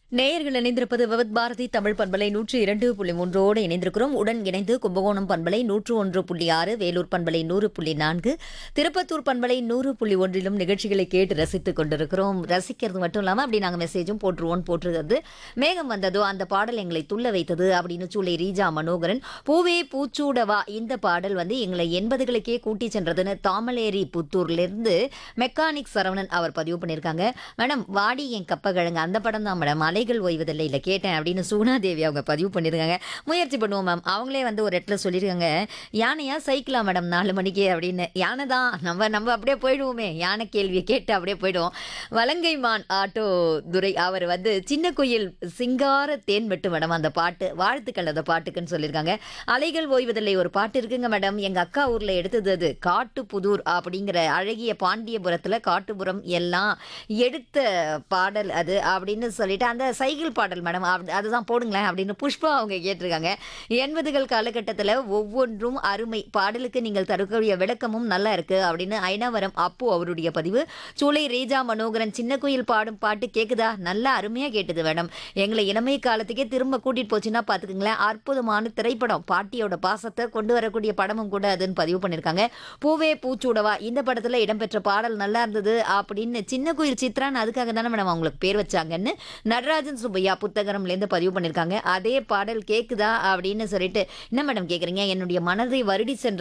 நேயர்கள் இணைந்திருப்பது விவத் பாரதி தமிழ் பண்பலை நூற்று இரண்டு புள்ளி மூன்றோடு இணைந்திருக்கிறோம் உடன் இணைந்து கும்பகோணம் பண்பலை நூற்று ஒன்று புள்ளி ஆறு வேலூர் பண்பலை நூறு புள்ளி நான்கு திருப்பத்தூர் பண்பலை நூறு புள்ளி ஒன்றிலும் நிகழ்ச்சிகளை கேட்டு ரசித்துக் கொண்டிருக்கிறோம் ரசிக்கிறது மட்டும் இல்லாமல் அப்படி நாங்கள் மெசேஜும் போட்டுருவோம் போட்டுருக்கிறது மேகம் வந்ததோ அந்த பாடல் எங்களை துள்ள வைத்தது அப்படின்னு சூளை ரீஜா மனோகரன் பூவே பூச்சூடவா இந்த பாடல் வந்து எங்களை எண்பதுகளுக்கே கூட்டி சென்றதுன்னு தாமலேரி புத்தூர்லேருந்து மெக்கானிக் சரவணன் அவர் பதிவு பண்ணியிருக்காங்க மேடம் வாடி என் கப்பகிழங்கு அந்த படம் தான் மேடம் அலைகள் ஓய்வதில்லை இல்லை கேட்டேன் அப்படின்னு சூனாதேவி அவங்க பதிவு பண்ணியிருக்காங்க முயற்சி பண்ணுவோம் மேம் அவங்களே வந்து ஒரு இடத்துல சொல்லியிருக்காங்க யானையா சைக்கிளா மேடம் நாலு மணிக்கு அப்படின்னு யானை தான் நம்ம நம்ம அப்படியே போயிடுவோமே யானை கேள்வியை கேட்டு அப்படியே போயிடுவோம் வலங்கைமான் ஆட்டோ துரை அவர் வந்து சின்ன கோயில் சிங்கார தேன் வெட்டு மேடம் அந்த பாட்டு வாழ்த்துக்கள் அந்த பாட்டுக்குன்னு சொல்லியிருக்காங்க அலைகள் ஓய்வதில்லை ஒரு பாட்டு இருக்குங்க மேடம் எங்கள் அக்கா ஊரில் எடுத்தது அது காட்டுப்புதூர் அப்படிங்கிற அழகிய பாண்டியபுரத்தில் காட்டுப்புறம் எல்லாம் எடுத்த பாடல் அது அப்படின்னு சொல்லிட்டு அந்த சைக்கிள் பாடல் மேடம் அப்படி- அதுதான் போடுங்களேன் அப்படின்னு புஷ்பா அவங்க கேட்டிருக்காங்க எண்பதுகள் காலகட்டத்தில் ஒவ்வொன்றும் அருமை பாடலுக்கு நீங்கள் தரக்கூடிய விளக்கமும் நல்லா இருக்கு அப்படின்னு ஐனாவரம் அப்பு அவருடைய பதிவு சூளை ரேஜா மனோகரன் சின்ன குயில் பாடும் பாட்டு கேக்குதா நல்லா அருமையா கேட்டது மேடம் எங்களை இளமை காலத்துக்கே திரும்ப கூட்டிட்டு போச்சுன்னா பாத்துக்கங்களேன் அற்புதமான திரைப்படம் பாட்டியோட பாசத்தை கொண்டு வரக்கூடிய படமும் கூட அதுன்னு பதிவு பண்ணியிருக்காங்க பூவே பூச்சூடவா இந்த படத்துல இடம்பெற்ற பாடல் நல்லா இருந்தது அப்படின்னு சின்ன குயில் சித்ரான்னு அதுக்காக தானே மேடம் அவங்களுக்கு பேர் வச்சாங்கன்னு நடராஜன் சுப்பையா புத்தகரம்லேருந்து பதிவு பண்ணியிருக்காங்க அதே பாடல் கேக்குதா அப்படின்னு சொல்லிட்டு என்ன மேடம் கேக்குறீங்க என்னுடைய மனதை வருடி சென்ற